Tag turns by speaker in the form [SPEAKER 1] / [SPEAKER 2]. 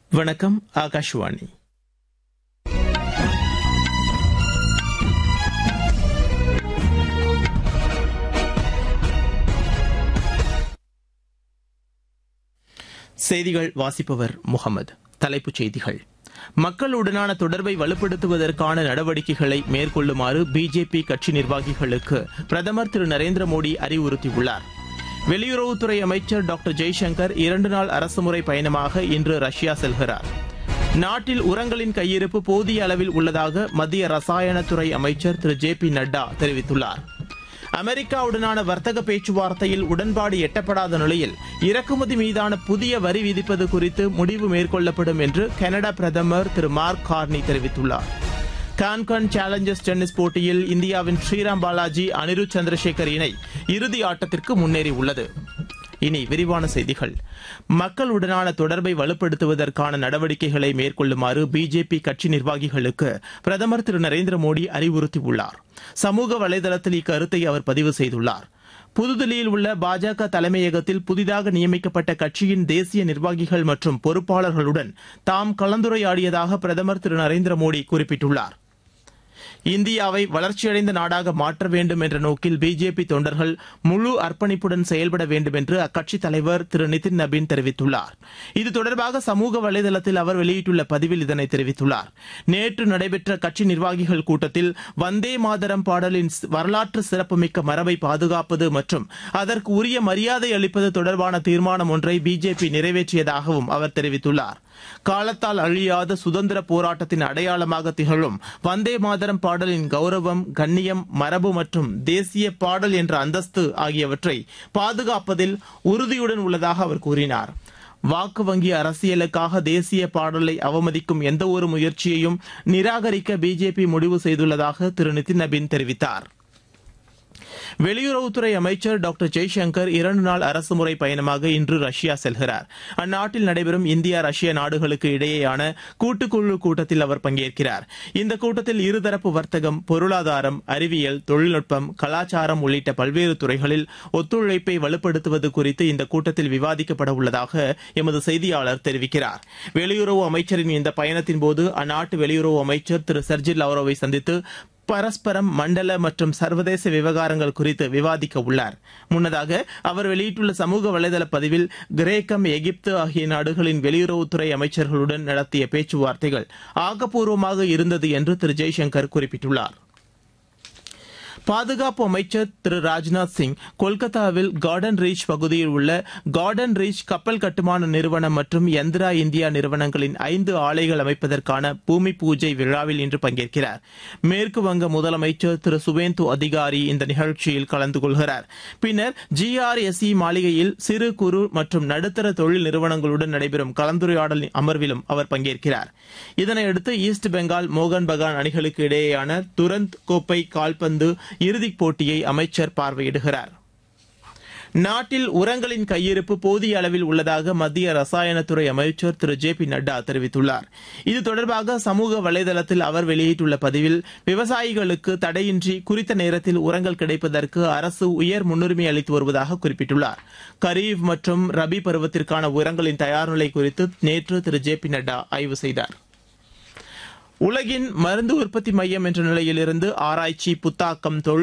[SPEAKER 1] வணக்கம் ஆகாஷ்வாணி செய்திகள் வாசிப்பவர் முகமது தலைப்புச் செய்திகள் மக்களுடனான தொடர்பை வலுப்படுத்துவதற்கான நடவடிக்கைகளை மேற்கொள்ளுமாறு பிஜேபி கட்சி நிர்வாகிகளுக்கு பிரதமர் திரு நரேந்திர மோடி அறிவுறுத்தியுள்ளார் வெளியுறவுத்துறை அமைச்சர் டாக்டர் ஜெய்சங்கர் இரண்டு நாள் அரசுமுறை பயணமாக இன்று ரஷ்யா செல்கிறார் நாட்டில் உரங்களின் கையிருப்பு போதிய அளவில் உள்ளதாக மத்திய ரசாயனத்துறை அமைச்சர் திரு ஜே பி நட்டா தெரிவித்துள்ளார் அமெரிக்காவுடனான வர்த்தக பேச்சுவார்த்தையில் உடன்பாடு எட்டப்படாத நிலையில் இறக்குமதி மீதான புதிய வரி விதிப்பது குறித்து முடிவு மேற்கொள்ளப்படும் என்று கனடா பிரதமர் திரு மார்க் கார்னி தெரிவித்துள்ளார் கான்கான் சேலஞ்சர்ஸ் டென்னிஸ் போட்டியில் இந்தியாவின் ஸ்ரீராம் பாலாஜி அனிருத் சந்திரசேகர் இணை இறுதி ஆட்டத்திற்கு முன்னேறியுள்ளது இனி விரிவான செய்திகள் மக்களுடனான தொடர்பை வலுப்படுத்துவதற்கான நடவடிக்கைகளை மேற்கொள்ளுமாறு பிஜேபி கட்சி நிர்வாகிகளுக்கு பிரதமர் திரு நரேந்திர மோடி அறிவுறுத்தியுள்ளார் சமூக வலைதளத்தில் இக்கருத்தை அவர் பதிவு செய்துள்ளார் புதுதில்லியில் உள்ள பாஜக தலைமையகத்தில் புதிதாக நியமிக்கப்பட்ட கட்சியின் தேசிய நிர்வாகிகள் மற்றும் பொறுப்பாளர்களுடன் தாம் கலந்துரையாடியதாக பிரதமர் திரு நரேந்திர மோடி குறிப்பிட்டுள்ளார் இந்தியாவை வளர்ச்சியடைந்த நாடாக மாற்ற வேண்டும் என்ற நோக்கில் பிஜேபி தொண்டர்கள் முழு அர்ப்பணிப்புடன் செயல்பட வேண்டும் என்று அக்கட்சித் தலைவர் திரு நிதின் நபீன் தெரிவித்துள்ளார் இது தொடர்பாக சமூக வலைதளத்தில் அவர் வெளியிட்டுள்ள பதிவில் இதனை தெரிவித்துள்ளார் நேற்று நடைபெற்ற கட்சி நிர்வாகிகள் கூட்டத்தில் வந்தே மாதரம் பாடலின் வரலாற்று சிறப்புமிக்க மரபை பாதுகாப்பது மற்றும் அதற்கு உரிய மரியாதை அளிப்பது தொடர்பான தீர்மானம் ஒன்றை பிஜேபி நிறைவேற்றியதாகவும் அவர் தெரிவித்துள்ளார் காலத்தால் அழியாத சுதந்திர போராட்டத்தின் அடையாளமாக திகழும் வந்தே மாதரம் பாடலின் கௌரவம் கண்ணியம் மரபு மற்றும் தேசிய பாடல் என்ற அந்தஸ்து ஆகியவற்றை பாதுகாப்பதில் உறுதியுடன் உள்ளதாக அவர் கூறினார் வாக்கு வங்கி அரசியலுக்காக தேசிய பாடலை அவமதிக்கும் எந்தவொரு முயற்சியையும் நிராகரிக்க பிஜேபி முடிவு செய்துள்ளதாக திரு நிதின் நபீன் தெரிவித்தார் வெளியுறவுத்துறை அமைச்சர் டாக்டர் ஜெய்சங்கர் இரண்டு நாள் அரசுமுறை பயணமாக இன்று ரஷ்யா செல்கிறார் அந்நாட்டில் நடைபெறும் இந்தியா ரஷ்யா நாடுகளுக்கு இடையேயான கூட்டுக்குழு கூட்டத்தில் அவர் பங்கேற்கிறார் இந்த கூட்டத்தில் இருதரப்பு வர்த்தகம் பொருளாதாரம் அறிவியல் தொழில்நுட்பம் கலாச்சாரம் உள்ளிட்ட பல்வேறு துறைகளில் ஒத்துழைப்பை வலுப்படுத்துவது குறித்து இந்த கூட்டத்தில் விவாதிக்கப்பட உள்ளதாக எமது செய்தியாளர் தெரிவிக்கிறார் வெளியுறவு அமைச்சரின் இந்த பயணத்தின் போது அந்நாட்டு வெளியுறவு அமைச்சர் திரு சர்ஜி லவ்ரோவை சந்தித்து பரஸ்பரம் மண்டல மற்றும் சர்வதேச விவகாரங்கள் குறித்து விவாதிக்க உள்ளார் முன்னதாக அவர் வெளியிட்டுள்ள சமூக வலைதள பதிவில் கிரேக்கம் எகிப்து ஆகிய நாடுகளின் வெளியுறவுத்துறை அமைச்சர்களுடன் நடத்திய பேச்சுவார்த்தைகள் ஆக்கப்பூர்வமாக இருந்தது என்று திரு ஜெய்சங்கர் குறிப்பிட்டுள்ளார் பாதுகாப்பு அமைச்சர் திரு ராஜ்நாத் சிங் கொல்கத்தாவில் கார்டன் ரீச் பகுதியில் உள்ள கார்டன் ரீச் கப்பல் கட்டுமான நிறுவனம் மற்றும் யந்திரா இந்தியா நிறுவனங்களின் ஐந்து ஆலைகள் அமைப்பதற்கான பூமி பூஜை விழாவில் இன்று பங்கேற்கிறார் மேற்கு வங்க முதலமைச்சர் திரு சுவேந்து அதிகாரி இந்த நிகழ்ச்சியில் கலந்து கொள்கிறார் பின்னர் ஜிஆர்எஸ்இ மாளிகையில் சிறு குறு மற்றும் நடுத்தர தொழில் நிறுவனங்களுடன் நடைபெறும் கலந்துரையாடல் அமர்விலும் அவர் பங்கேற்கிறார் இதனையடுத்து ஈஸ்ட் பெங்கால் மோகன் பகான் அணிகளுக்கு இடையேயான துரந்த் கோப்பை கால்பந்து இறுதிப் போட்டியை அமைச்சர் பார்வையிடுகிறார் நாட்டில் உரங்களின் கையிருப்பு போதிய அளவில் உள்ளதாக மத்திய ரசாயனத்துறை அமைச்சர் திரு ஜே பி நட்டா தெரிவித்துள்ளார் இது தொடர்பாக சமூக வலைதளத்தில் அவர் வெளியிட்டுள்ள பதிவில் விவசாயிகளுக்கு தடையின்றி குறித்த நேரத்தில் உரங்கள் கிடைப்பதற்கு அரசு உயர் முன்னுரிமை அளித்து வருவதாக குறிப்பிட்டுள்ளார் கரீப் மற்றும் ரபி பருவத்திற்கான உரங்களின் தயார்நிலை குறித்து நேற்று திரு ஜே பி நட்டா ஆய்வு செய்தார் உலகின் மருந்து உற்பத்தி மையம் என்ற நிலையிலிருந்து ஆராய்ச்சி புத்தாக்கம் தொழில்